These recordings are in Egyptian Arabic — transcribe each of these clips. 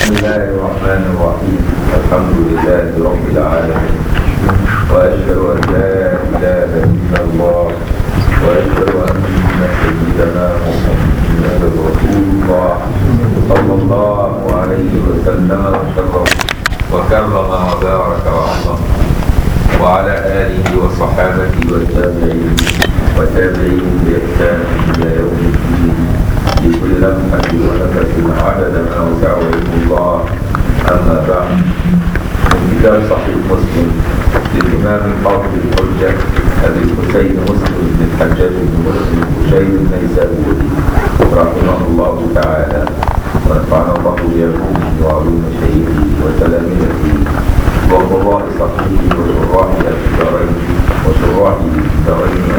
بسم الله الرحمن الرحيم الحمد لله رب العالمين وأشهد أن لا إله إلا الله وأشهد أن سيدنا محمدا رسول الله صلى الله عليه وسلم وشرف وكرم وبارك وعظم وعلى آله وصحابته والتابعين وتابعين بإحسان إلى يوم الدين بكل لمحة ونفس عدد ما وسع علم الله أما بعد كتاب صحيح مسلم للإمام الحافظ الحجة أبي الحسين مسلم بن الحجاج بن مسلم بشير النيسابوري رحمه الله تعالى ونفعنا الله بعلومه وعلوم شيخه وتلامذته وقراء صحيحه وشراحه في الدارين وشراحه في الدارين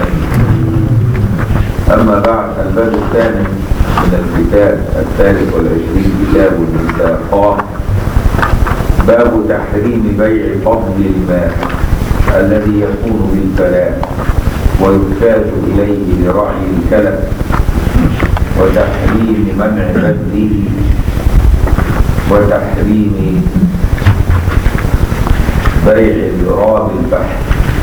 أما بعد الباب الثاني من الكتاب الثالث والعشرين كتاب الميثاقات باب تحريم بيع فضل الماء الذي يكون بالكلام ويحتاج إليه لرعي الكلام وتحريم منع بذله وتحريم بيع ذراب البحر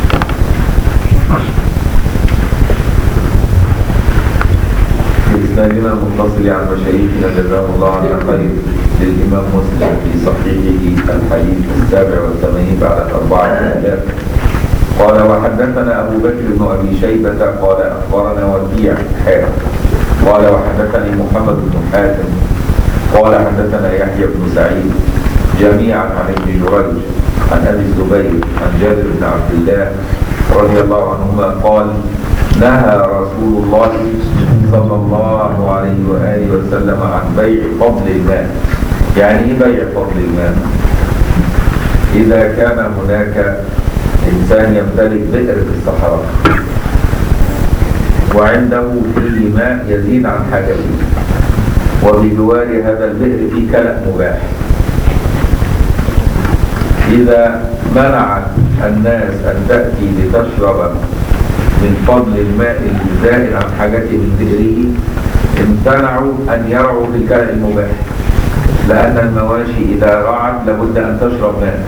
بإسنادنا المتصل عن مشايخنا جزاهم الله عنا خير للإمام مسلم في صحيحه الحديث السابع والثمانين بعد أربعة آلاف قال وحدثنا أبو بكر بن أبي شيبة قال أخبرنا وكيع حاتم قال وحدثني محمد بن حاتم قال حدثنا يحيى بن سعيد جميعا عن ابن جريج عن أبي الزبير عن جابر بن عبد الله رضي الله عنهما قال نهى رسول الله صلى الله عليه وآله وسلم عن بيع فضل الماء يعني ايه بيع فضل الماء إذا كان هناك إنسان يمتلك بئر في الصحراء وعنده فيه ماء يزيد عن حاجته وبجوار هذا البئر في كلأ مباح إذا منع الناس أن تأتي لتشرب من فضل الماء الزائد عن حاجته من بئره امتنعوا أن يرعوا في الكلأ المباح لأن المواشي إذا رعت لابد أن تشرب ماء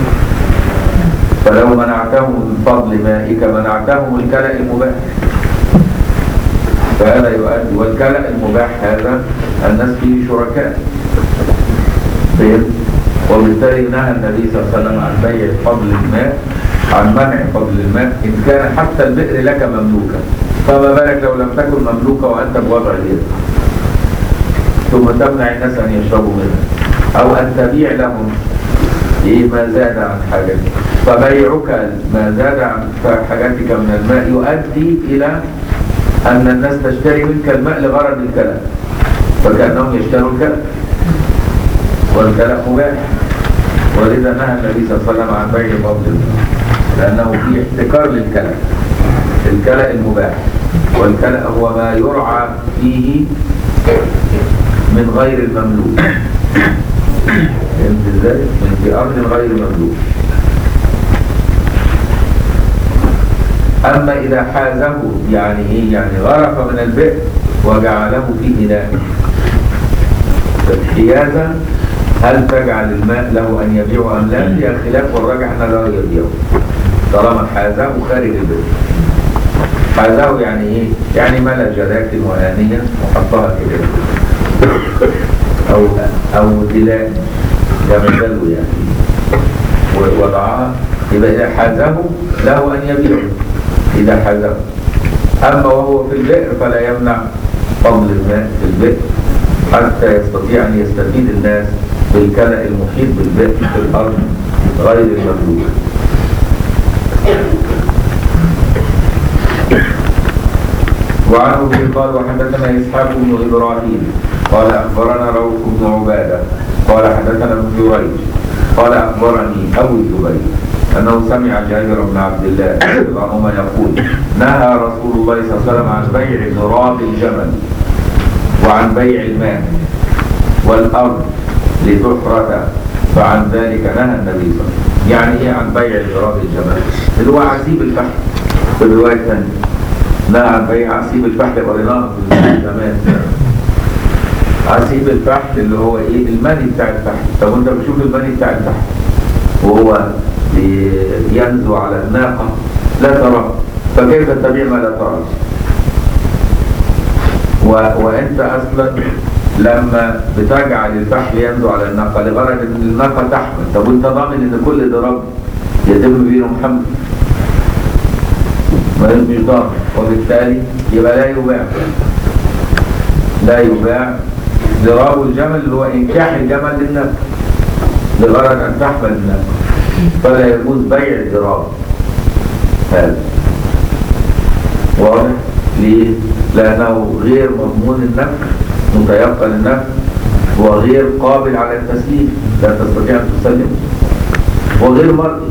فلو منعتهم من فضل مائك منعتهم الكلأ المباح فهذا يؤدي والكلأ المباح هذا الناس فيه شركاء فهمت؟ وبالتالي نهى النبي صلى الله عليه وسلم عن بيع فضل الماء عن منع فضل الماء إن كان حتى البئر لك مملوكا فما بالك لو لم تكن مملوكة وأنت بوضع اليد ثم تمنع الناس أن يشربوا منها أو أن تبيع لهم إيه ما زاد عن حاجتك فبيعك ما زاد عن حاجتك من الماء يؤدي إلى أن الناس تشتري منك الماء لغرض الكلام فكأنهم يشتروا الكلام والكلام مباح ولذا نهى النبي صلى الله عليه وسلم عن بيع فضل الماء لأنه فيه احتكار للكلام الكلأ المباح والكلأ هو ما يرعى فيه من غير المملوك فهمت ازاي؟ من في أرض غير مملوك أما إذا حازه يعني إيه؟ يعني غرف من البئر وجعله في إناء حيازا هل تجعل الماء له أن يبيعه أم لا؟ هي خلاف والراجح أنه لا يبيعه طالما حازه خارج البئر حازه يعني إيه؟ يعني ملا جلاك وآنية وحطها كده أو أو دلاء جمع دلو يعني ووضعها يبقى إذا حازه له أن يبيعه إذا حازه أما وهو في البئر فلا يمنع فضل الماء في البئر حتى يستطيع أن يستفيد الناس بالكلأ المحيط بالبئر في الأرض غير المملوك وعنه قال وحدثنا إسحاق بن إبراهيم قال أخبرنا روح بن عبادة قال حدثنا ابن جريج قال أخبرني أبو الزبير أنه سمع جابر بن عبد الله رضي الله عنهما يقول نهى رسول الله صلى الله عليه وسلم عن بيع ذراب الجمل وعن بيع الماء والأرض لتحرث فعن ذلك نهى النبي صلى الله عليه وسلم يعني ايه عن بيع ذراب الجمل اللي هو عسيب الفحل في الرواية الثانية نهى عن بيع عسيب الفحل قريناه في زمان اسيب الفحل اللي هو ايه المني بتاع الفحل طب انت بتشوف المني بتاع الفحل وهو بي- ينزو على الناقة لا تراه فكيف تبيع ما لا تراه و... وانت اصلا لما بتجعل الفحل ينزو على الناقة لغرض ان الناقة تحمل طب وانت ضامن ان كل ضرب يتم بينه محمل ما مش ضامن وبالتالي يبقى لا يباع لا يباع ضراب الجمل اللي هو انكاح الجمل للنفس لغرض ان تحمل النفس فلا يجوز بيع الضراب هذا واضح ليه؟ لأنه غير مضمون النفس متيقن النفس وغير قابل على التسليم لا تستطيع أن تسلم وغير مرئي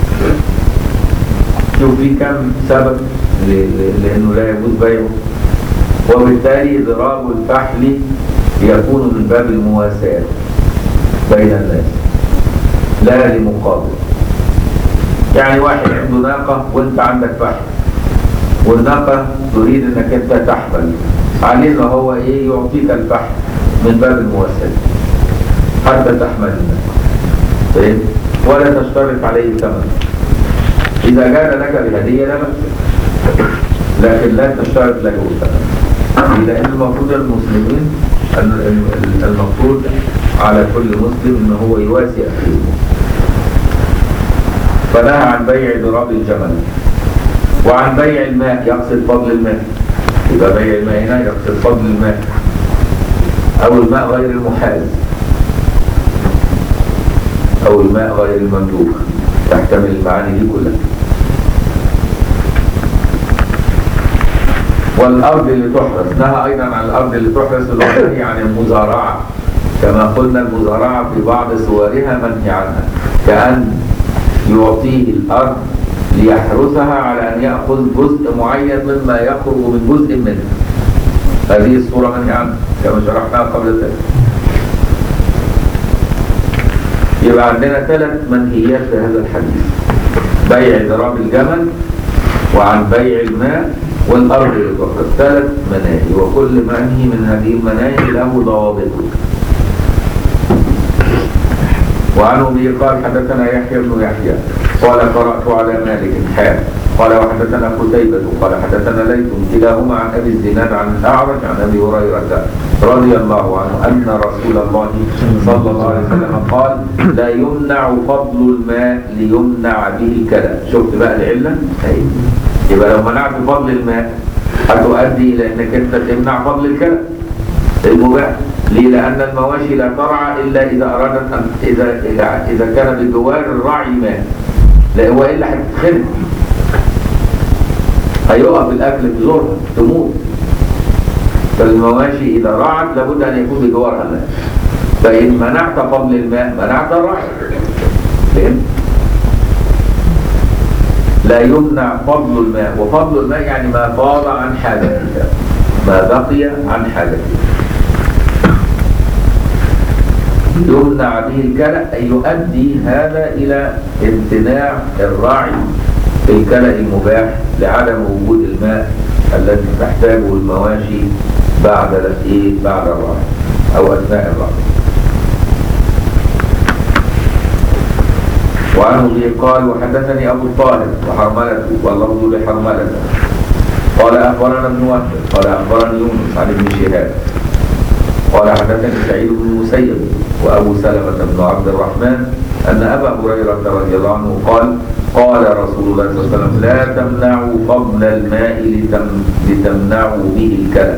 شوف في كم سبب ل- ل- لأنه لا يجوز بيعه وبالتالي ضراب الفحل يكون من باب المواساة بين الناس لا لمقابل يعني واحد عنده ناقة وانت عندك فحل والناقة تريد انك انت تحمل عليه ان هو ايه يعطيك الفحل من باب المواساة حتى تحمل الناقة فاهم؟ ولا تشترط عليه ثمن اذا جاء لك بهدية لا بأس لكن لا تشترط له ثمن لان المفروض المسلمين ال- ال- المفروض على كل مسلم ان هو يواسي اخيه فنهى عن بيع ضراب الجمل وعن بيع الماء يقصد فضل الماء يبقى بيع الماء هنا يقصد فضل الماء او الماء غير المحاز او الماء غير المملوك تحتمل المعاني دي كلها والارض اللي تحرس نهى ايضا عن الارض اللي تحرس اللي هو نهي عن المزارعه كما قلنا المزارعه في بعض صورها منهي عنها كان يعطيه الارض ليحرسها على ان ياخذ جزء معين مما يخرج من جزء منها هذه الصوره منهي عنها كما شرحناها قبل ذلك يبقى عندنا ثلاث منهيات في هذا الحديث بيع ضراب الجمل وعن بيع الماء والارض اللي تحرس ثلاث مناهي وكل منهي من هذه المناهي له ضوابطه وعنه به قال حدثنا يحيى بن يحيى قال قرأت على مالك حال قال وحدثنا قتيبة قال حدثنا ليث كلاهما عن أبي الزناد عن الأعرج عن أبي هريرة رضي الله عنه أن رسول الله صلى الله عليه وسلم قال لا يمنع فضل الماء ليمنع به الكلى شفت بقى العلة؟ أهي. يبقى لو منعت فضل الماء هتؤدي إلى أنك أنت تمنع فضل الكلى المباح ليه؟ لأن المواشي لا ترعى إلا إذا أرادت أن إذا إذا, إذا كان بجوار الرعي ماء لا هو إلا هتتخنق هيقف الأكل في زورها تموت فالمواشي إذا رعت لابد أن يكون بجوارها ماء فإن منعت فضل الماء منعت الرعي فهمت؟ لا يمنع فضل الماء وفضل الماء يعني ما فاض عن حاجتك ما بقي عن حاجتك يمنع به الكلى أي يؤدي هذا إلى امتناع الراعي في الكلى المباح لعدم وجود الماء الذي تحتاجه المواشي بعد الايه بعد الراعي أو أثناء الراعي وعنه به قال وحدثني أبو الطاهر وحرملة واللفظ لحرملة قال أخبرنا ابن وهب قال أخبرني يونس عن ابن شهاب قال حدثني سعيد بن المسيب وابو سلمه بن عبد الرحمن ان ابا هريره رضي الله عنه قال قال رسول الله صلى الله عليه وسلم لا تمنعوا فضل الماء لتم لتمنعوا به الكلى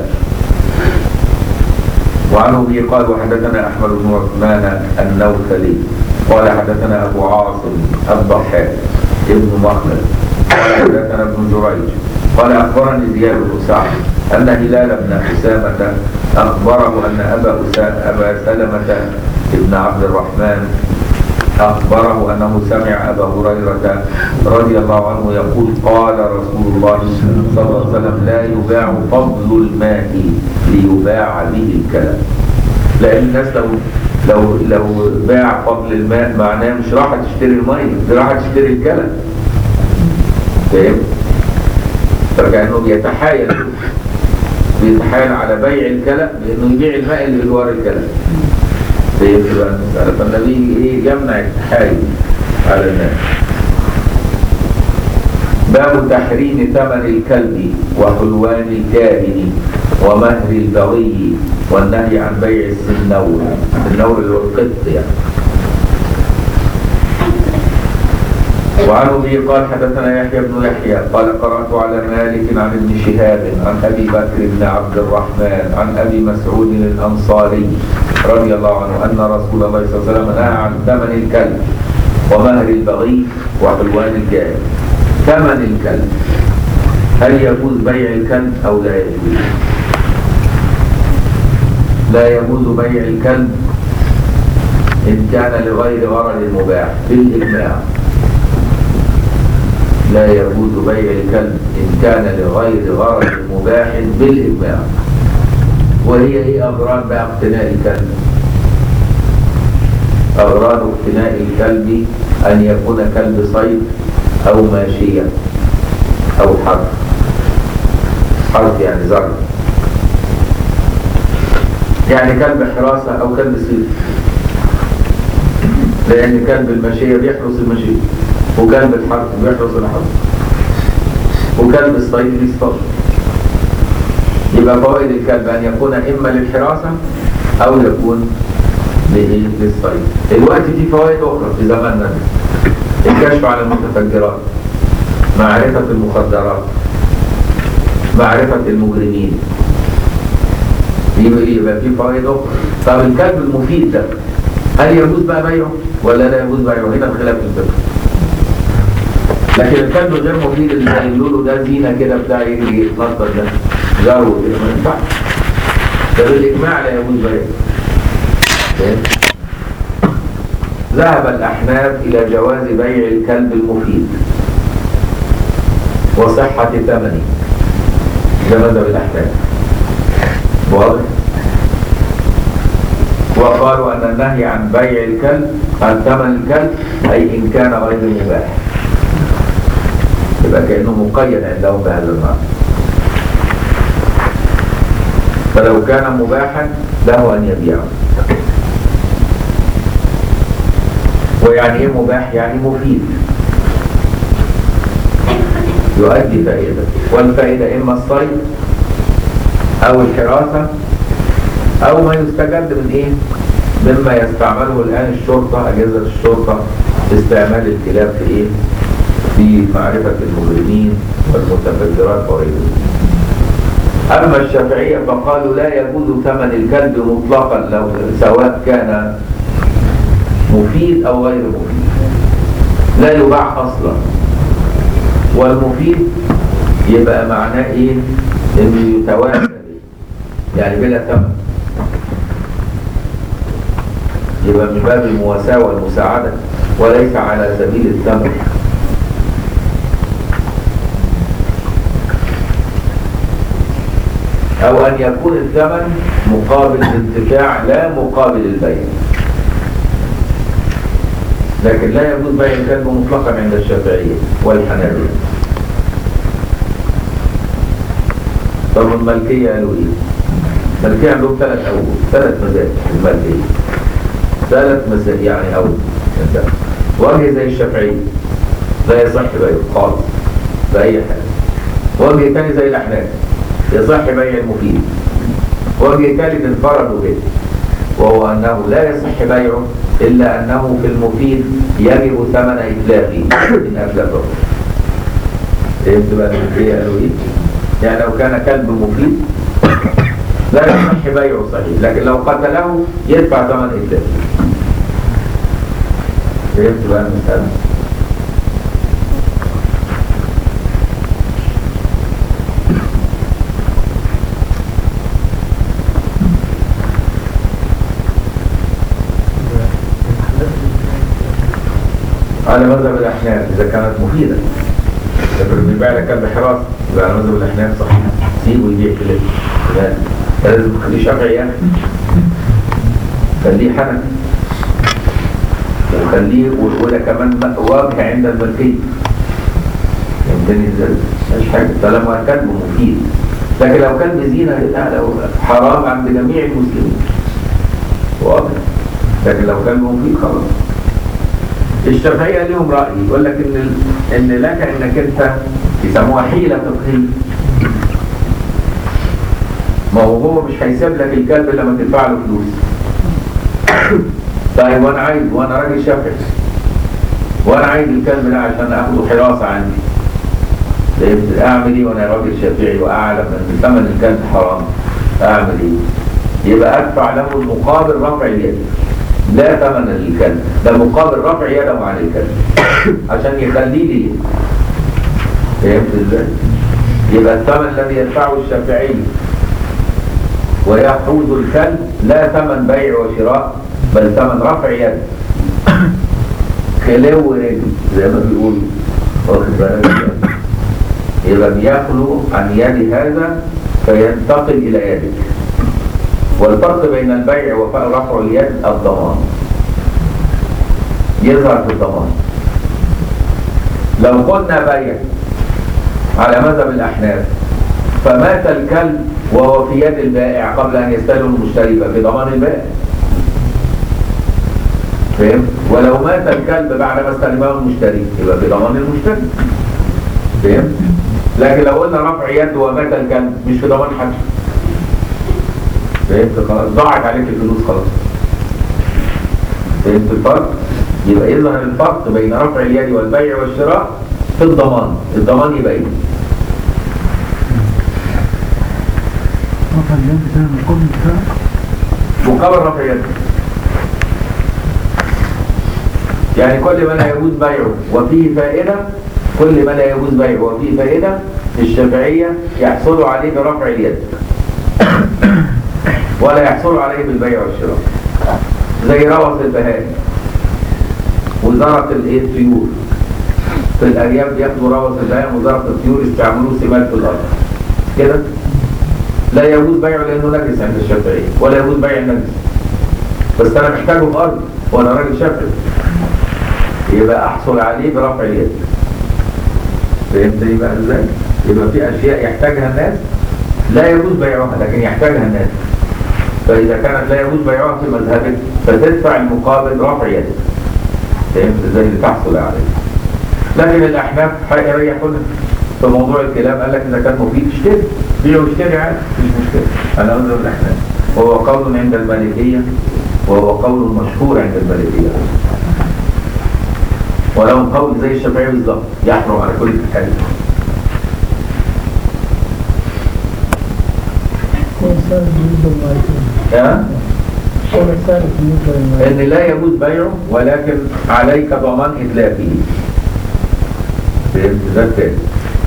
وعنه به قال وحدثنا احمد بن عثمان النوفلي قال حدثنا ابو عاصم الضحاك ابن مخلد قال حدثنا ابن جريج قال اخبرني زياد بن سعد ان هلال بن اسامه اخبره ان ابا أسامة ابا سلمه بن عبد الرحمن أخبره أنه سمع أبا هريرة رضي الله عنه يقول قال رسول الله صلى الله عليه وسلم لا يباع فضل الماء ليباع به الكلام لأن الناس لو لو لو باع فضل الماء معناه مش راح تشتري المية دي راح تشتري الكلام فاهم؟ فكأنه بيتحايل بيتحايل على بيع الكلى بانه يبيع الماء اللي بجوار الكلى فهمت بقى المسألة فالنبي ايه يمنع التحايل على الناس باب تحريم ثمن الكلب وحلوان الكاهن ومهر البغي والنهي عن بيع السنور السنور اللي هو القط يعني وعن ابي قال حدثنا يحيى بن يحيى قال قرات على مالك عن ابن شهاب عن ابي بكر بن عبد الرحمن عن ابي مسعود الانصاري رضي الله عنه ان رسول الله صلى الله عليه وسلم نهى عن ثمن الكلب ومهر البغي وحلوان الكاهن ثمن الكلب هل يجوز بيع الكلب او لا يجوز لا يجوز بيع الكلب ان كان لغير غرض مباح بالاجماع لا يجوز بيع الكلب إن كان لغير غرض مباح بالإجماع وهي إيه أغراض بقى اقتناء الكلب أغراض اقتناء الكلب أن يكون كلب صيد أو ماشية أو حرف حرف يعني زرع يعني كلب حراسة أو كلب صيد لأن كلب الماشية بيحرس الماشية وكلب الحرف بيحرس الحرف وكلب الصيد بيصطاد يبقى فوائد الكلب أن يكون إما للحراسة أو يكون لإيه؟ للصيد دلوقتي في فوائد أخرى في زماننا الكشف على المتفجرات معرفة المخدرات معرفة المجرمين يبقى يبقى في فوائد أخرى طب الكلب المفيد ده هل يجوز بقى بيعه ولا لا يجوز بيعه هنا الخلاف في الفقه لكن الكلب غير مفيد اللي يقولوا له ده زينه كده بتاع يجي يتنطط ده جرو كده ما ينفعش ده بالاجماع لا يجوز بيعه ذهب الأحناف إلى جواز بيع الكلب المفيد وصحة ثمنه ده مذهب الأحناف واضح وقالوا أن النهي عن بيع الكلب عن ثمن الكلب أي إن كان غير مباح يبقى كأنه مقيد عندهم بهذا المعنى فلو كان مباحا له أن يبيعه ويعني ايه مباح يعني مفيد يؤدي فائدة والفائدة إما الصيد أو الحراسة أو ما يستجد من إيه مما يستعمله الآن الشرطة أجهزة الشرطة استعمال الكلاب في إيه في معرفة المجرمين والمتفجرات وغيره أما الشافعية فقالوا لا يجوز ثمن الكلب مطلقا لو سواء كان مفيد أو غير مفيد لا يباع أصلا والمفيد يبقى معناه إيه إنه يتوازن يعني بلا ثمن يبقى من باب المواساة والمساعدة وليس على سبيل الثمن أو أن يكون الثمن مقابل الانتفاع لا مقابل البيع لكن لا يجوز بيع الكلب مطلقا عند الشافعية والحنابلة طب الملكية قالوا ايه؟ الملكية عندهم ثلاث أول ثلاث مزاج الملكية ثلاث مزاج يعني أول وجه زي الشافعية لا يصح بيعه خالص بأي حاجة وجه ثاني زي الأحناف يصح بيع المفيد وجه ثالث انفردوا به وهو أنه لا يصح بيعه إلا أنه في المفيد يجب ثمن إتلافه إن أتلفه فهمت بقى المفيد قالوا إيه؟ يعني لو كان كلب مفيد لا يصح بيعه صحيح لكن لو قتله يدفع ثمن إتلافه فهمت بقى المسألة؟ على مذهب الأحناف إذا كانت مفيدة لكن بيبيع لك كلب حراسة يبقى على مذهب الأحناف صحيح سيبه يبيع كلب لا لازم تخليه شافعي يعني خليه حنفي وخليه وده كمان واقع عند الملكية يمكن ازاي مش حاجة طالما كلب مفيد لكن لو كان بزينة لا لو حرام عند جميع المسلمين واضح لكن لو كان مفيد خلاص الشافعية لهم رأي يقول لك إن ال- إن لك إنك أنت يسموها حيلة فقهية ما هو هو مش هيسيب لك الكلب لما تدفع له فلوس طيب وانا عايز وانا راجل شافعي وانا عايز الكلب ده عشان اخده حراسه عندي فهمت؟ اعمل ايه وانا راجل شافعي واعلم ان ثمن الكلب حرام اعمل ايه؟ يبقى ادفع له المقابل رفع اليد لا ثمن للكلب ده مقابل رفع يده عن الكلب عشان يخليه لي فهمت ازاي؟ يبقى الثمن الذي يدفعه الشافعي ويحوز الكلب لا ثمن بيع وشراء بل ثمن رفع يد خلو رجل زي ما بيقولوا واخد بالك ازاي؟ يبقى بيخلو عن يد هذا فينتقل الى يدك والفرق بين البيع ورفع اليد الضمان يظهر في الضمان لو قلنا بيع على مذهب الأحناف فمات الكلب وهو في يد البائع قبل أن يستلم المشتري يبقى في ضمان البائع فهمت؟ ولو مات الكلب بعد ما استلمه المشتري يبقى في ضمان المشتري فهمت؟ لكن لو قلنا رفع يد ومات الكلب مش في ضمان حد فهمت خلاص ضاعت عليك الفلوس خلاص فهمت الفرق؟ يبقى يظهر الفرق بين رفع اليد والبيع والشراء في الضمان الضمان يبقى ايه؟ رفع اليد ده القرن بتاعك مقابل رفع يد يعني كل ما لا يجوز بيعه وفيه فائدة كل ما لا يجوز بيعه وفيه فائدة الشافعية يحصل عليه برفع اليد ولا يحصل عليه بالبيع والشراء زي روث البهائم وزارة الايه الطيور في الأرياف بياخدوا روث البهائم وزارة الطيور يستعملوه سمات في الأرض كده لا يجوز بيعه لأنه نجس عند الشافعية ولا يجوز بيع النجس بس أنا محتاجه في أرض وأنا راجل شافعي يبقى أحصل عليه برفع اليد فهمتني بقى إزاي؟ يبقى في أشياء يحتاجها الناس لا يجوز بيعها لكن يحتاجها الناس فإذا كانت لا يجوز بيعها في مذهبك فتدفع المقابل رفع يدك فهمت ازاي لتحصل عليه لكن الأحناف يريحون في موضوع الكلام قال لك إذا كان مفيد اشتري بيع واشتري عادي مفيش مشكلة أنا أنظر الأحناف وهو قول عند المالكية وهو قول مشهور عند المالكية ولو قول زي الشافعي بالظبط يحرم على كل حال كون ثالث بالنسبة للمالكية ها؟ كون ثالث بالنسبة للمالكية ان لا يجوز بيعه ولكن عليك ضمان اتلافه فهمت ده التاني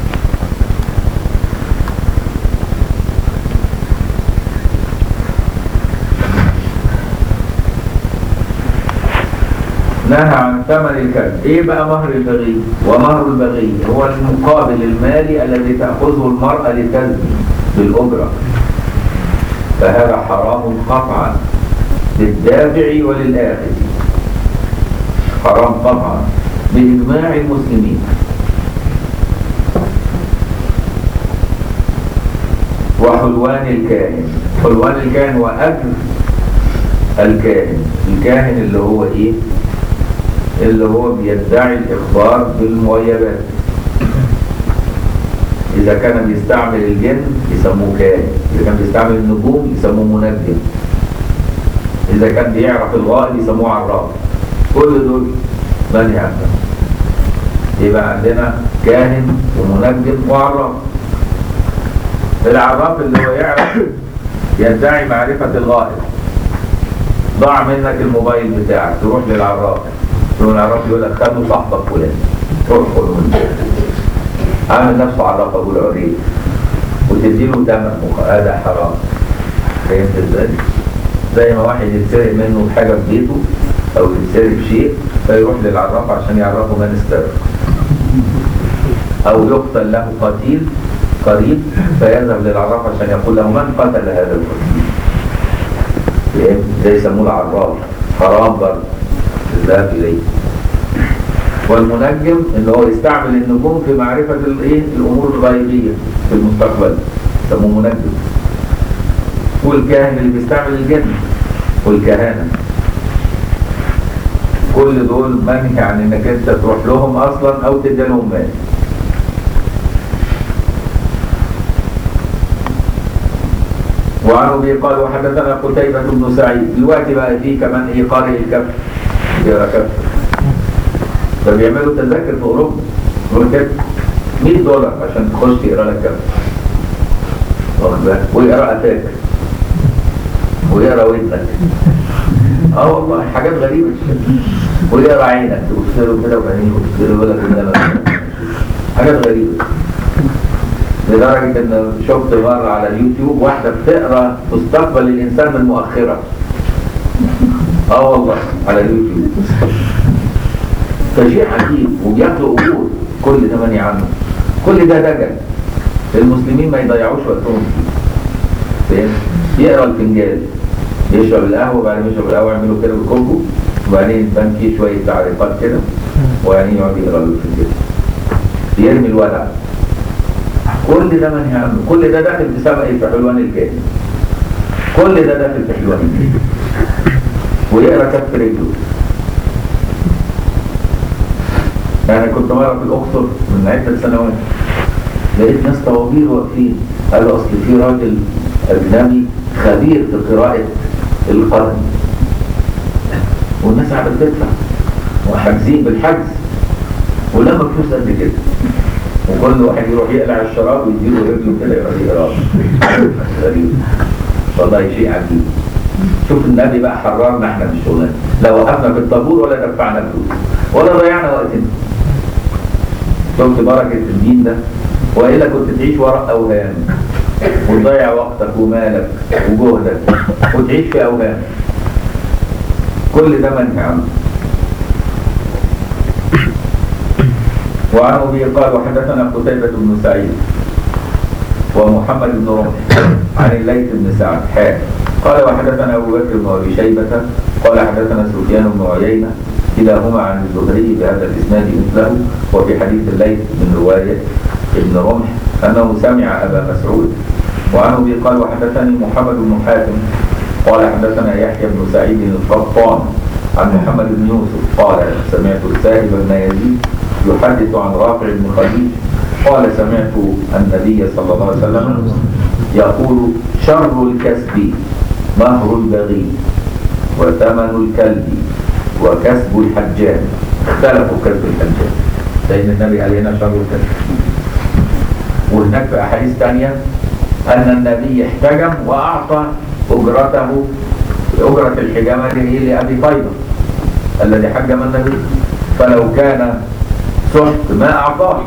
نهى عن ثمن الكلب ايه بقى مهر البغي ومهر البغي هو المقابل المالي الذي تأخذه المرأة لتزني بالأجرة فهذا حرام قطعا للدافع وللآخذ حرام قطعا بإجماع المسلمين وحلوان الكاهن حلوان الكاهن وأجر الكاهن الكاهن اللي هو إيه اللي هو بيدعي الإخبار بالمغيبات إذا كان بيستعمل الجن يسموه كاهن إذا كان بيستعمل النجوم يسموه منجم إذا كان بيعرف الغائب يسموه عراف كل دول منهي عنهم يبقى عندنا كاهن ومنجم وعراف العراف اللي هو يعرف يدعي معرفة الغائب ضاع منك الموبايل بتاعك تروح للعراف تروح للعراف يقول لك خده صاحبك فلان روح خده منه عامل نفسه عراف ابو العريف وتديله ثمن هذا حرام فهمت ازاي؟ زي ما واحد يتسرق منه حاجه في بيته او يتسرق شيء فيروح للعراف عشان يعرفه من استرق او يقتل له قتيل قريب فيذهب للعراف عشان يقول له من قتل هذا القتيل فهمت؟ ده يسموه العراف حرام برضه الذهاب اليه والمنجم ان هو يستعمل النجوم في معرفة الايه الامور الغيبية في المستقبل يسموه منجم والكاهن اللي بيستعمل الجن والكهانة كل دول منهي عن انك انت تروح لهم اصلا او تدي لهم مال وعن ابي قال وحدثنا قتيبة بن سعيد دلوقتي بقى فيه كمان ايه قارئ الكف يقرا كف فبيعملوا تذاكر في اوروبا يقول كده 100 دولار عشان تخش تقرا لك كف واخد بالك ويقرا قفاك ويقرا ودنك اه والله حاجات غريبة ويقرا عينك تبص له كده وبعدين يبص له يقول لك إن أنا- حاجات غريبة لدرجة ان شفت مرة على اليوتيوب واحدة بتقرا مستقبل الانسان من مؤخرة اه والله على اليوتيوب فشيء عجيب وبياخدوا اجور كل ده ماني عنه كل ده دجل المسلمين ما يضيعوش وقتهم فيه فاهم يقرا الفنجان يشرب القهوه وبعدين يشرب القهوه يعملوا كده بالكوكو وبعدين يبان فيه شويه تعليقات كده وبعدين يقعد يقرا له الفنجان يرمي الولع كل ده منهي عنه كل ده داخل في سبق في حلوان الجاهل كل ده داخل في حلوان الجاهل ويقرا كف رجله يعني كنت مرة في الأقصر من عدة سنوات لقيت ناس طوابير واقفين قالوا أصل في راجل أجنبي خبير في قراءة القرن والناس قاعدة بتدفع وحاجزين بالحجز ولما فلوس قد كده وكل واحد يروح يقلع الشراب ويديله رجله كده يقعد يقرا غريب والله شيء عجيب شوف النبي بقى حررنا احنا من الشغلانه لا وقفنا في الطابور ولا دفعنا فلوس ولا ضيعنا وقتنا شفت بركه الدين ده والا كنت تعيش وراء اوهام وتضيع وقتك ومالك وجهدك وتعيش في اوهام كل ده منهي عنه وعن ابي قال وحدثنا قتيبة بن سعيد ومحمد بن رمح عن الليث بن سعد حاء قال وحدثنا ابو بكر بن ابي شيبة قال حدثنا سفيان بن عيينة كلاهما عن الزهري بهذا الاسناد مثله وفي حديث الليث من رواية ابن رمح انه سمع ابا مسعود وعن ابي قال وحدثني محمد بن حاتم قال حدثنا يحيى بن سعيد القطان عن محمد بن يوسف قال سمعت السائب بن يزيد يحدث عن رافع بن خديج قال سمعت النبي صلى الله عليه وسلم يقول شر الكسب مهر البغي وثمن الكلب وكسب الحجام اختلفوا كسب الحجام لأن النبي قال هنا شر الكسب وهناك في أحاديث ثانية أن النبي احتجم وأعطى أجرته أجرة الحجامة هي لأبي فيضة الذي حجم النبي فلو كان سحت ما أعطاه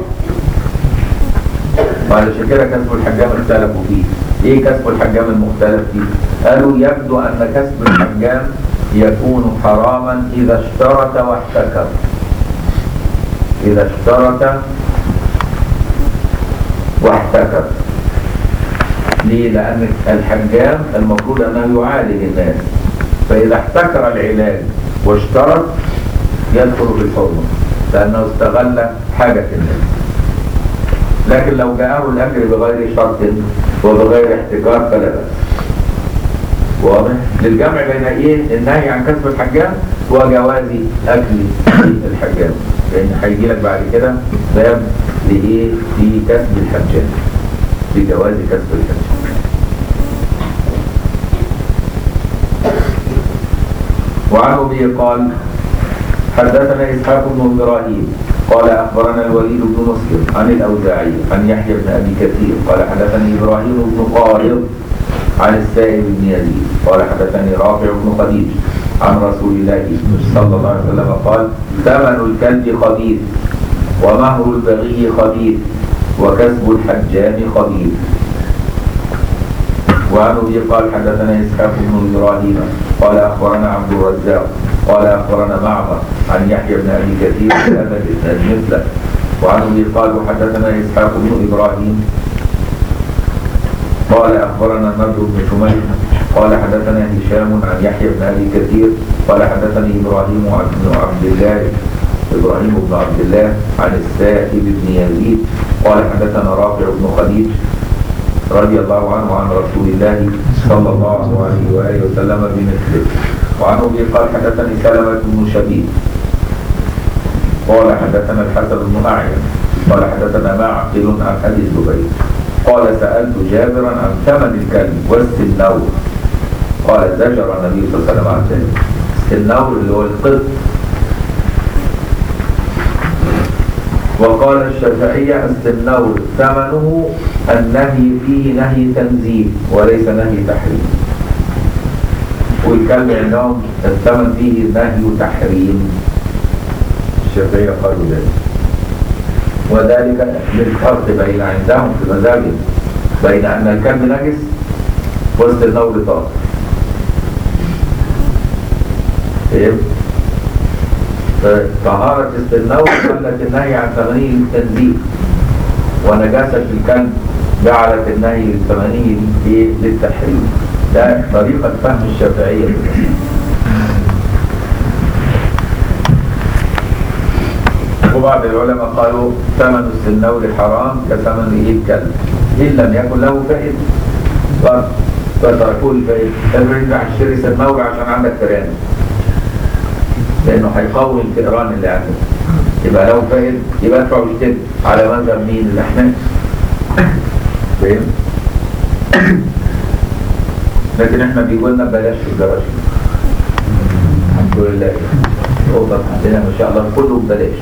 وعلشان كده كسب الحجام اختلفوا فيه ايه كسب الحجام المختلف فيه قالوا يبدو ان كسب الحجام يكون حراما اذا اشترط واحتكر اذا اشترط واحتكر ليه لان الحجام المفروض انه يعالج الناس فاذا احتكر العلاج واشترط يدخل في الحرمه لانه استغل حاجه الناس لكن لو جاءه الأجر بغير شرط وبغير احتكار فلا بأس واضح للجمع بين ايه النهي عن كسب الحجام وجواز اكل الحجام لان هيجي لك بعد كده باب لايه في كسب الحجام لجواز كسب الحجام وعن ابي قال حدثنا اسحاق بن ابراهيم قال اخبرنا الوليد بن مسلم عن الاوزاعي عن يحيى بن ابي كثير قال حدثني ابراهيم بن قارض عن السائب بن يزيد قال حدثني رافع بن خديج عن رسول الله صلى الله عليه وسلم قال ثمن الكلب خبيث ومهر البغي خبيث وكسب الحجام خبيث وعن ابي قال حدثنا اسحاق بن ابراهيم قال اخبرنا عبد الرزاق قال اخبرنا معمر عن يحيى بن ابي كثير بهذا الاسناد مثله وعن ابي قال وحدثنا اسحاق بن ابراهيم قال اخبرنا النضر بن شميل قال حدثنا هشام عن يحيى بن ابي كثير قال حدثني ابراهيم بن عبد الله ابراهيم بن عبد الله عن السائب بن يزيد قال حدثنا رافع بن خديج رضي الله عنه عن رسول الله صلى الله عليه وآله وسلم بمثله وعن أبي قال حدثني سلمة بن شبيب قال حدثنا الحسن بن أعين قال حدثنا معقل عن أبي الزبير قال سألت جابرا عن ثمن الكلب والسنور قال زجر النبي صلى الله عليه وسلم عن ذلك السنور اللي هو القط وقال الشافعية السنور ثمنه النهي فيه نهي تنزيل وليس نهي تحريم والكلب عندهم الثمن فيه نهي تحريم الشافعية قالوا ذلك وذلك للفرق بين عندهم في مذاهبهم بين أن الكلب نجس والسنور طاهر فهمت؟ فطهارة السنور خلت النهي عن ثمنه للتنزيل ونجاسة الكلب جعلت النهي للثمنه للتحريم ده طريقة فهم الشافعية وبعض العلماء قالوا ثمن السنور حرام كثمن ايه الكلب ان لم يكن له فائده فتركوه الفائده افرض راح تشتري سنور عشان عندك فئران لانه هيقوي الفئران اللي عندك يبقى لو فائد يبقى ادفع واشتري على مذهب مين الاحناف فاهم لكن احنا بيقول لنا بلاش في الجراج الحمد لله الاوضه عندنا ما شاء الله كله ببلاش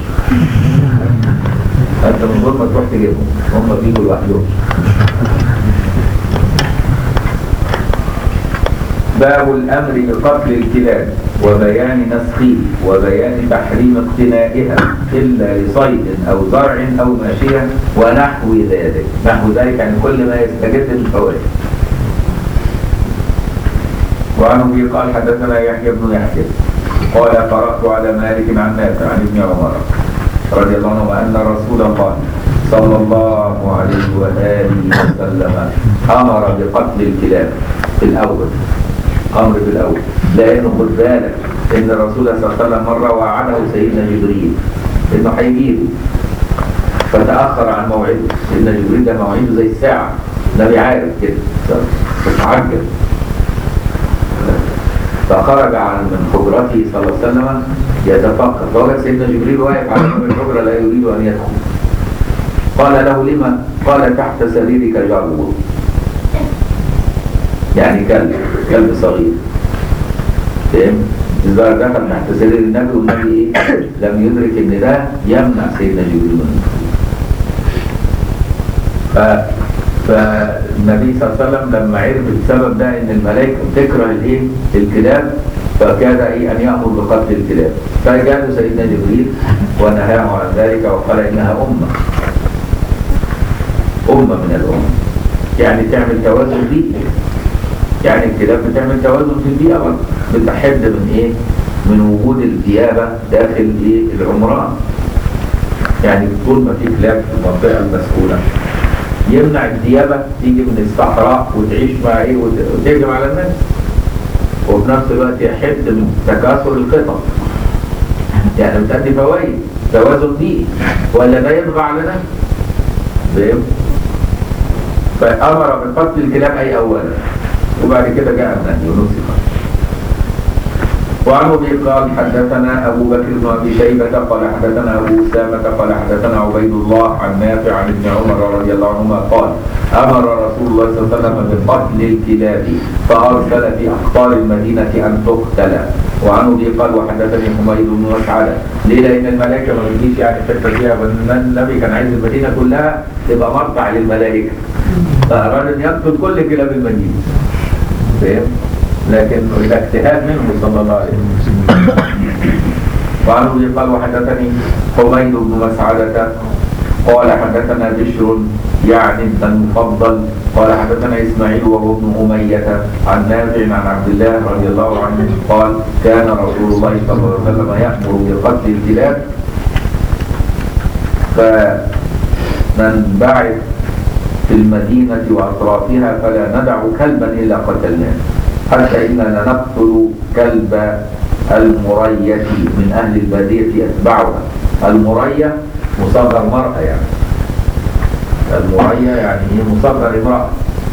انت من غير ما تروح تجيبهم هم بيجوا لوحدهم باب الامر بقتل الكلاب وبيان نسخه وبيان تحريم اقتنائها الا لصيد او زرع او ماشيه ونحو ذلك نحو ذلك يعني كل ما يستجد الفوائد وعن ابي قال حدثنا يحيى بن يحيى قال قرات على مالك عن نافع عن ابن عمر رضي الله عنه ان رسول الله صلى الله عليه واله وسلم امر بقتل الكلاب في الاول امر في الاول لانه خد بالك ان الرسول صلى الله عليه وسلم مره وعده سيدنا جبريل انه هيجيبه فتاخر عن موعده سيدنا جبريل ده موعده زي الساعه النبي عارف كده فتعجل فخرج عن من حجرته صلى الله عليه وسلم يتفكر فوجد سيدنا جبريل واقف على باب الحجره لا يريد ان يدخل قال له لما قال تحت سريرك جرور يعني كلب كلب صغير فاهم الزهر دخل تحت سرير النبي والنبي ايه لم يدرك ان ده يمنع سيدنا جبريل من ف فالنبي صلى الله عليه وسلم لما عرف السبب ده ان الملائكه بتكره الايه الكلاب فكاد ايه ان يامر بقتل الكلاب فجاء سيدنا جبريل ونهاه عن ذلك وقال انها امه امه من الامم يعني تعمل توازن بيئي يعني الكلاب بتعمل توازن في البيئه برضه بتحد من ايه من وجود الديابه داخل ايه العمران يعني طول ما في كلاب في المنطقه المسؤوله يمنع الديابه تيجي من الصحراء وتعيش مع ايه وتهجم على الناس وفي نفس الوقت يحد من تكاثر القطط يعني بتأدي فوائد توازن بيئي ولا ده يطغى على ده فاهم فأمر بقتل الكلاب أي أولا وبعد كده جاء النهي ونسخ وعن ابي قال حدثنا ابو بكر بن ابي شيبه قال حدثنا ابو اسامه قال حدثنا عبيد الله عن نافع عن ابن عمر رضي الله عنهما قال امر رسول الله صلى الله عليه وسلم بقتل الكلاب فارسل في اقطار المدينه ان تقتل وعن ابي قال وحدثني حميد بن مسعد ليه لان الملائكه ما بتجيش يعني حته فيها النبي كان عايز المدينه كلها تبقى مرتع للملائكه فاراد ان يقتل كل كلاب المدينه فاهم لكن إذا اجتهاد منه صلى الله عليه وسلم وعن ابي قال وحدثني حميد بن مسعدة قال حدثنا بشر يعني ابن المفضل قال حدثنا اسماعيل وهو ابن امية عن نافع عن عبد الله رضي الله عنه قال كان رسول الله صلى الله عليه وسلم يأمر بقتل الكلاب فننبعث في المدينة وأطرافها فلا ندع كلبا إلا قتلناه حتى إننا نقتل كلب المرية من أهل البادية يتبعها المرية مصغر مرأة يعني المرية يعني هي مصغر امرأة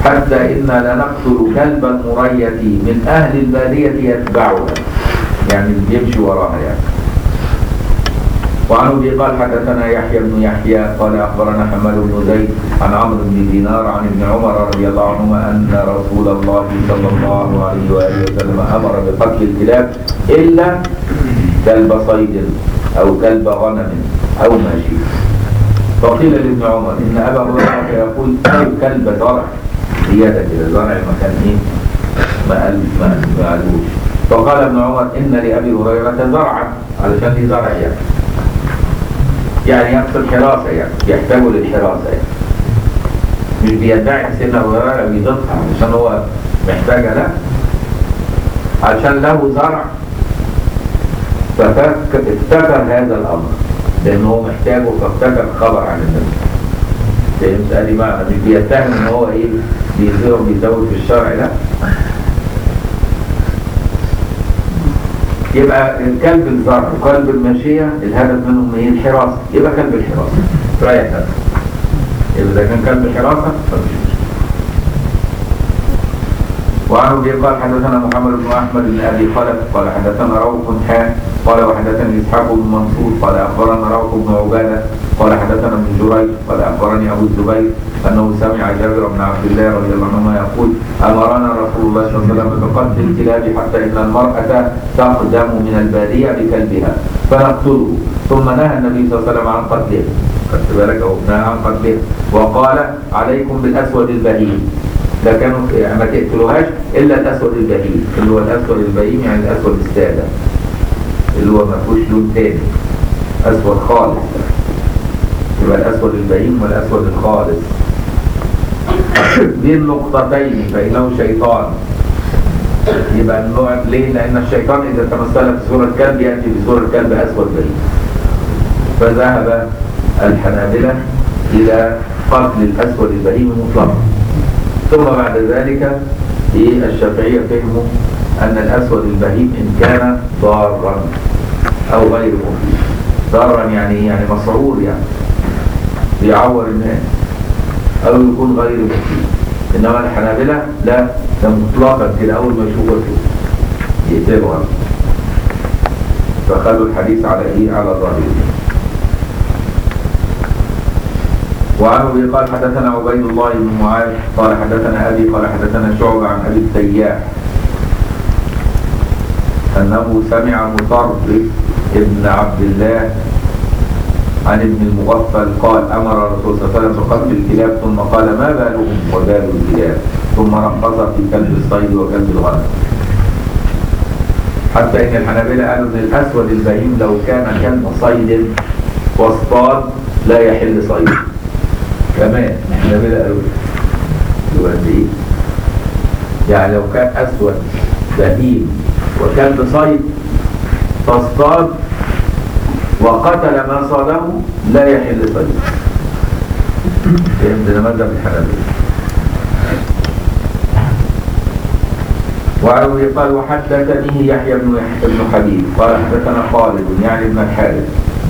حتى إنا لنقتل كلب المرية من أهل البادية يتبعها يعني اللي بيمشي وراها يعني وعن ابي قال حدثنا يحيى بن يحيى قال اخبرنا حماد بن زيد عن عمرو بن دينار عن ابن عمر رضي الله عنهما ان رسول الله صلى الله عليه واله وسلم امر بقتل الكلاب الا كلب صيد او كلب غنم او ماشي فقيل لابن عمر ان ابا هريره يقول اي كلب زرع زياده كده زرع مكان ايه ما قال ما ما قالوش فقال ابن عمر ان لابي هريره زرعا علشان دي زرع يعني يعني يقصد حراسة يعني يحتاجوا للحراسة يعني مش بيدعي سن أبو هريرة بيضيفها عشان هو محتاجة لا عشان له زرع فافتكر هذا الأمر لأن هو محتاجه فافتكر خبر عن النبي فهمت قال لي معنى مش بيتهم ان هو ايه بيزور بيزود في الشرع لا يبقى الكلب الزرع وكلب الماشية الهدف منهم ايه الحراسة يبقى كلب الحراسة رايح نفسه يبقى إذا كان كلب حراسة فمش مشكلة وعن ابي قال حدثنا محمد بن احمد بن ابي خلف قال حدثنا روح حان قال وحدثني اسحاق بن منصور قال اخبرنا روح بن عباده قال حدثنا ابن جريج قال اخبرني ابو الزبير انه سمع جابر بن عبد الله رضي الله عنهما يقول امرنا رسول الله صلى الله عليه وسلم بقتل الكلاب حتى ان المراه تقدم من الباديه بكلبها فنقتله ثم نهى النبي صلى الله عليه وسلم عن قتله خدت بالك او نهى عن قتله وقال عليكم بالاسود البهيم ده كانوا يعني ما تقتلوهاش الا الاسود البهيم اللي هو الاسود البهيم يعني الاسود الساده اللي هو ما فيهوش لون تاني اسود خالص يبقى الاسود البهيم والاسود الخالص بين نقطتين فانه شيطان يبقى النوع ليه؟ لان الشيطان اذا تمثل في صوره كلب ياتي بصوره كلب اسود بهيم فذهب الحنابله الى قتل الاسود البهيم مطلقا ثم بعد ذلك في الشافعية فهموا أن الأسود البهيم إن كان ضارا أو غير مفيد ضارا يعني يعني مسعور يعني بيعور الناس أو يكون غير مفيد إنما الحنابلة لا ده مطلقا كده أول ما يشوفوا يقتلوا فخذوا الحديث على إيه على الظاهر وعن ابي قال حدثنا عبيد الله بن معاذ قال حدثنا ابي قال حدثنا شعبة عن ابي التياح انه سمع مطرف ابن عبد الله عن ابن المغفل قال امر الرسول صلى الله عليه وسلم بقتل الكلاب ثم قال ما بالهم وبال الكلاب ثم رقص في كلب الصيد وكلب الغنم حتى ان الحنابلة قالوا ان الاسود البهيم لو كان كلب صيد واصطاد لا يحل صيده كمان احنا بلا قوي يبقى قد ايه يعني لو كان اسود بهيم وكلب صيد فاصطاد وقتل ما صاده لا يحل صيده فهمت ده مذهب الحنابلة وعن ابي قال وحدثني يحيى بن يحيى بن حبيب قال حدثنا خالد يعني ابن الحارث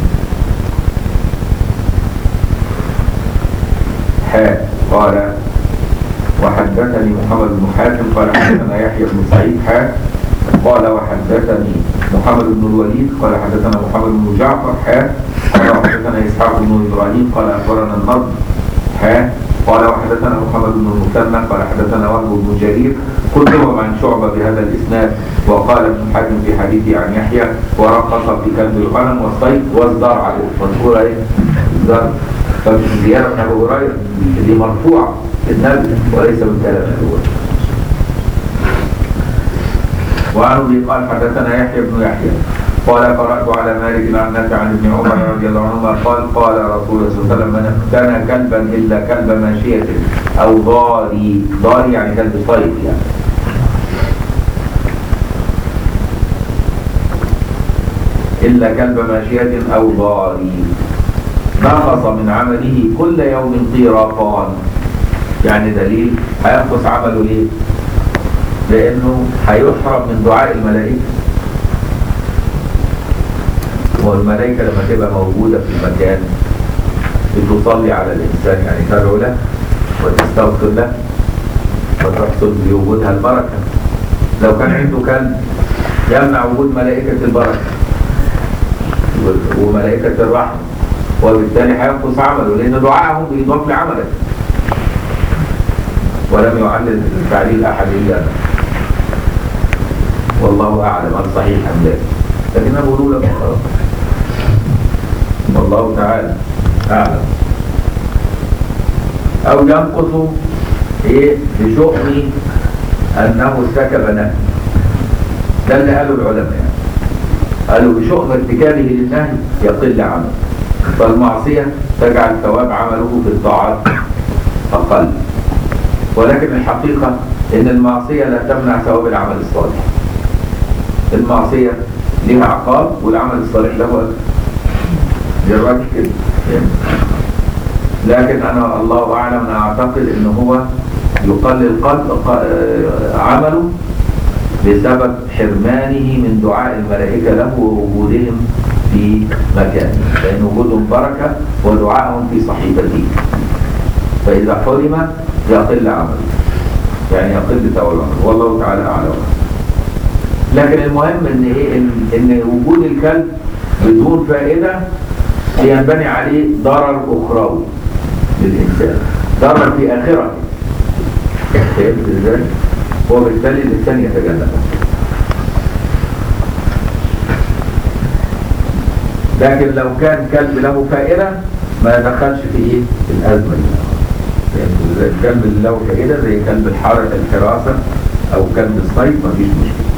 حاء قال وحدثني محمد بن حاتم قال حدثنا يحيى بن سعيد حاء قال وحدثني محمد بن الوليد قال حدثنا محمد بن جعفر حاء قال وحدثنا اسحاق بن ابراهيم قال اخبرنا النضر حاء قال وحدثنا محمد بن المثنى قال حدثنا وهب بن جرير كلهم عن شعبة بهذا الإسناد وقال ابن حاتم في حديثه عن يحيى ورقص في كلب الغنم والصيد والزرع مذكورة ايه؟ الزرع فمش زيادة من أبو هريرة دي مرفوعة النبي وليس من كلام أبو وعن ابي قال حدثنا يحيى بن يحيى قال قرأت على مالك عن نافع عن ابن عمر رضي الله عنهما قال قال رسول الله صلى الله عليه وسلم من اقتنى كلبا إلا كلب ماشية أو ضاري ضاري يعني كلب صيد يعني إلا كلب ماشية أو ضاري نقص من عمله كل يوم قيراطان يعني دليل هينقص عمله ليه؟ لأنه هيحرم من دعاء الملائكة والملائكة لما تبقى موجودة في المكان بتصلي على الإنسان يعني تدعو له وتستغفر له فتحصل بوجودها البركة لو كان عنده كلب يمنع وجود ملائكة البركة و- وملائكة الرحمة وبالتالي هينقص عمله لأن دعائهم بيضاف لعملك ولم يعلل تعليل أحد إلا أنا والله أعلم هل صحيح أم لا لكن أنا بقول لك خلاص والله تعالى أعلم أو ينقص إيه بشؤم أنه ارتكب نهي ده اللي قاله العلماء يعني. قالوا بشؤم ارتكابه للنهي يقل عمله فالمعصية تجعل ثواب عمله في الطاعات أقل ولكن الحقيقة إن المعصية لا تمنع ثواب العمل الصالح المعصية لها عقاب والعمل الصالح له أجر جربت كده يعني. لكن أنا الله أعلم أنا أعتقد إن هو يقلل قلب ق- عمله بسبب حرمانه من دعاء الملائكة له ووجودهم في مكانه لأن وجودهم بركة ودعائهم في صحيفته فإذا حرم يقل عمله يعني يقل ثواب العمل والله تعالى أعلم لكن المهم ان ايه ان, إن وجود الكلب بدون فائدة ينبني عليه ضرر اخروي للانسان ضرر في اخرته فهمت ازاي؟ وبالتالي الانسان يتجنبه لكن لو كان كلب له فائدة ما يدخلش في ايه؟ في الازمة دي فهمت ازاي؟ الكلب اللي له فائدة زي كلب الحر الحراسة او كلب الصيد مفيش مشكلة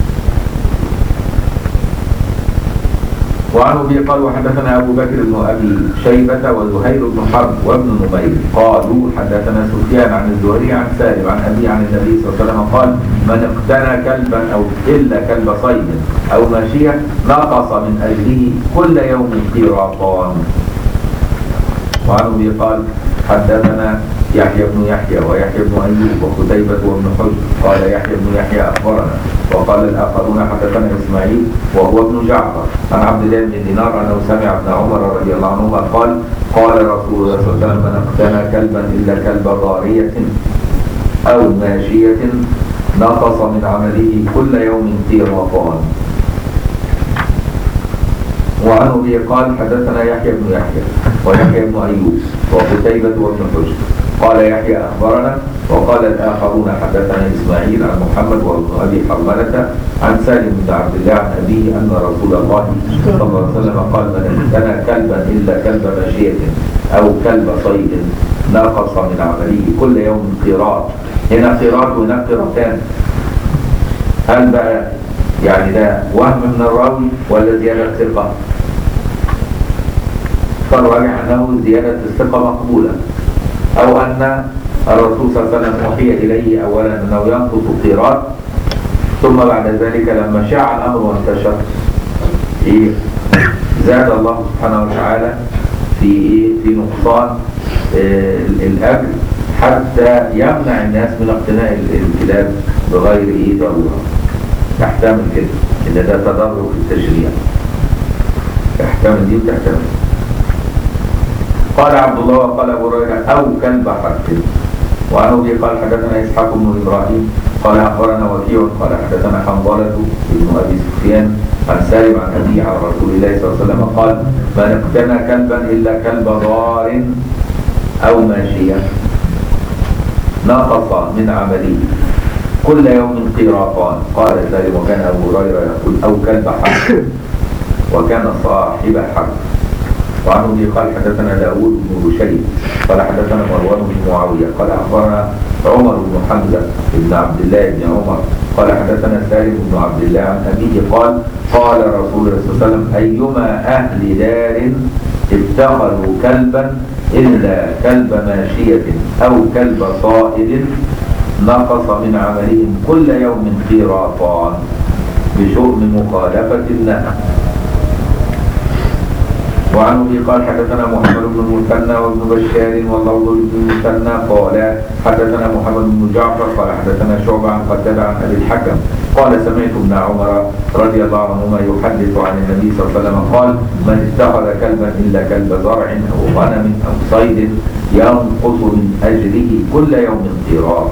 وعن ابي قال وحدثنا ابو بكر بن ابي شيبه وزهير بن حرب وابن نمير قالوا حدثنا سفيان عن الزهري عن سالم عن ابي عن النبي صلى الله عليه وسلم قال من اقتنى كلبا او الا كلب صيد او ماشيه نقص من اجله كل يوم قيراطان وعن ابي قال حدثنا يحيى بن يحيى ويحيى بن ايوب وقتيبة وابن حجر قال يحيى بن يحيى اخبرنا وقال الاخرون حدثنا اسماعيل وهو ابن جعفر عن عبد الله بن دينار انه سمع ابن عمر رضي الله عنهما قال قال رسول الله صلى الله عليه وسلم من اقتنى كلبا الا كلب ضارية او ماشية نقص من عمله كل يوم قيراطان وعن ابي قال حدثنا يحيى بن يحيى ويحيى بن ايوب وقتيبة وابن حجر قال يحيى اخبرنا وقال الاخرون حدثنا اسماعيل عن محمد وابن ابي حرملة عن سالم بن عبد الله عن ابيه ان رسول الله صلى الله عليه وسلم قال من اقتنى كلبا الا كلب ماشية او كلب صيد نقص من عمله كل يوم قيراط هنا قيراط وهناك قيراطان هل بقى يعني ده وهم من الراوي ولا زيادة ثقة؟ فالراجح أنه زيادة الثقة مقبولة أو أن الرسول صلى الله عليه وسلم أوحي إليه أولا أنه ينقص قيراط ثم بعد ذلك لما شاع الأمر وانتشر إيه زاد الله سبحانه وتعالى في إيه في نقصان آه الأجر حتى يمنع الناس من اقتناء الكلاب بغير إيه ضرورة تحتمل كده ان ده تضرر في التشريع تحتمل دي وتحتمل قال عبد الله وقال ابو هريره او كلب حق وعن ابي قال حدثنا اسحاق بن ابراهيم قال اخبرنا وكيع قال حدثنا حنظله بن ابي سفيان عن سالم عن ابي عن رسول الله صلى الله عليه وسلم قال من اقتنى كلبا الا كلب ضار او ماشيه نقص من عمله كل يوم قيراطان قال سالم وكان ابو هريره يقول او كلب حق وكان صاحب حق وعن ابي قال حدثنا داوود بن بشير قال حدثنا مروان بن معاويه قال اخبرنا عمر بن حمزه بن عبد الله بن عمر قال حدثنا سالم بن عبد الله عن ابيه قال قال رسول الله صلى الله عليه وسلم ايما اهل دار اتخذوا كلبا الا كلب ماشيه او كلب صائد نقص من عملهم كل يوم قيراطان بشؤم مخالفة النهي وعن ابي قال حدثنا محمد بن المثنى وابن بشار واللفظ بن المثنى قال حدثنا محمد بن جعفر قال حدثنا شعبة عن قتادة عن ابي الحكم قال سمعت ابن عمر رضي الله عنهما يحدث عن النبي صلى الله عليه وسلم قال من اتخذ كلبا الا كلب زرع او غنم او صيد ينقص من اجره كل يوم قيراط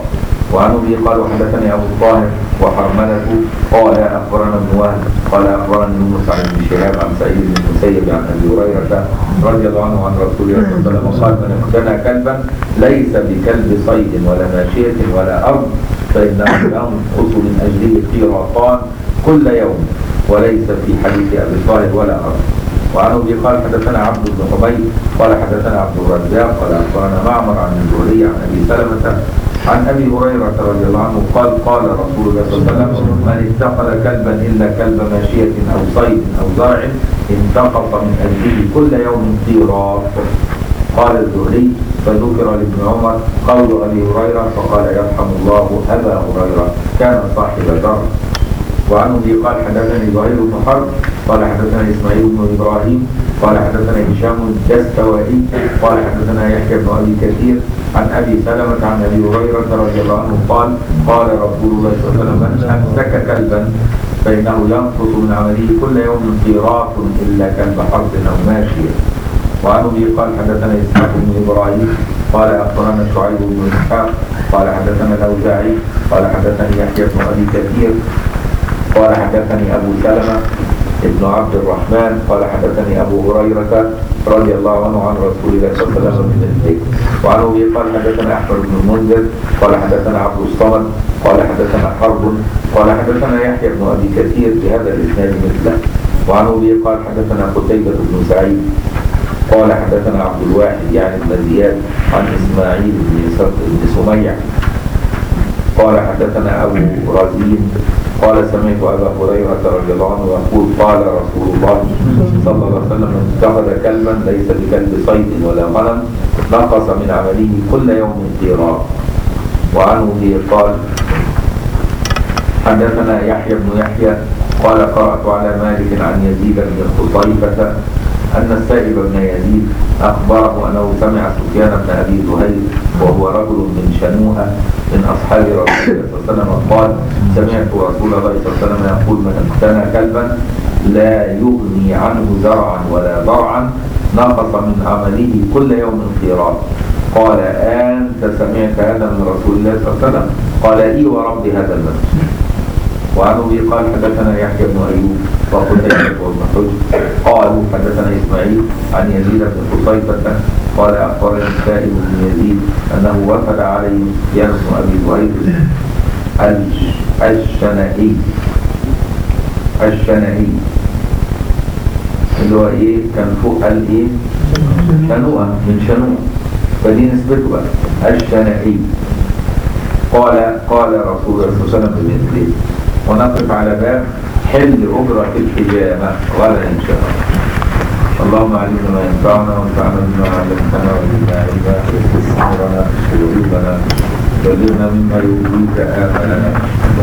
وعن ابي قال وحدثني ابو الطاهر وحرمله قال اخبرنا ابن وهب قال اخبرني يونس عن ابن شهاب عن سعيد بن المسيب عن ابي هريره رضي الله عنه عن رسول الله صلى الله عليه وسلم قال من اقتنى كلبا ليس بكلب صيد ولا ماشيه ولا ارض فانه ينقص من اجله قيراطان كل يوم وليس في حديث ابي طالب ولا ارض وعن ابي قال حدثنا عبد بن حميد قال حدثنا عبد الرزاق قال اخبرنا معمر عن الزهري عن ابي سلمه عن ابي هريره رضي الله عنه قال قال رسول الله صلى الله عليه وسلم من اتخذ كلبا الا كلب ماشيه او صيد او زرع انتقص من اجله كل يوم قيراط قال الزهري فذكر لابن عمر قول ابي هريره فقال يرحم الله ابا هريره كان صاحب ذر وعن ابي قال حدثني زهير بن حرب قال حدثنا اسماعيل بن ابراهيم قال حدثنا هشام الدستوائي قال حدثنا يحيى بن ابي كثير عن ابي سلمه عن ابي هريره رضي الله عنه قال قال رسول الله صلى الله عليه وسلم من امسك كلبا فانه ينقص من عمله كل يوم قيراط الا كلب حرب او ماشيه وعن ابي قال حدثنا اسحاق بن ابراهيم قال اخبرنا شعيب بن اسحاق قال حدثنا الاوزاعي قال حدثني يحيى بن ابي كثير قال حدثني ابو سلمه ابن عبد الرحمن قال حدثني ابو هريره رضي الله عنه عن رسول الله صلى الله عليه وسلم من الذكر وعن ابي قال حدثنا احمد بن المنذر قال حدثنا عبد الصمد قال حدثنا حرب قال حدثنا يحيى بن ابي كثير بهذا الاسناد مثله وعن ابي قال حدثنا قتيبة بن سعيد قال حدثنا عبد الواحد يعني بن زياد عن اسماعيل بن بن سميع قال حدثنا ابو رزين قال سمعت ابا هريره رضي الله عنه يقول قال رسول الله صلى الله عليه وسلم من اتخذ كلبا ليس بكلب صيد ولا غنم نقص من عمله كل يوم قيراط وعنه به قال حدثنا يحيى بن يحيى قال قرأت على مالك عن يزيد بن خصيفة أن السائب بن يزيد أخبره أنه سمع سفيان بن أبي زهير وهو رجل من شنوءة من أصحاب رسول الله صلى الله عليه وسلم قال سمعت رسول الله صلى الله عليه وسلم يقول من اقتنى كلبا لا يغني عنه زرعا ولا ضرعا نقص من عمله كل يوم قيراط قال أنت سمعت هذا من رسول الله صلى الله عليه وسلم قال إي ورب هذا المسجد وعن ابي قال حدثنا يحيى بن ايوب وقتيبة وابن حجر قالوا حدثنا اسماعيل عن يزيد بن قصيفة قال اخبرني السائب بن يزيد انه وفد عليه سفيان بن ابي زهير الش- الشنائي الشنائي اللي هو ايه كان فوق قال ايه شنوءة من شنوءة فدي نسبته بقى الشنائي قال قال رسول الله صلى الله عليه وسلم بمثله ونقف على باب حل أجرة الحجامة غدا إن شاء الله اللهم علمنا ما ينفعنا وانفعنا بما علمتنا وزدنا علما واغفر أمرنا وقلوبنا بلغنا مما يرضيك آمالنا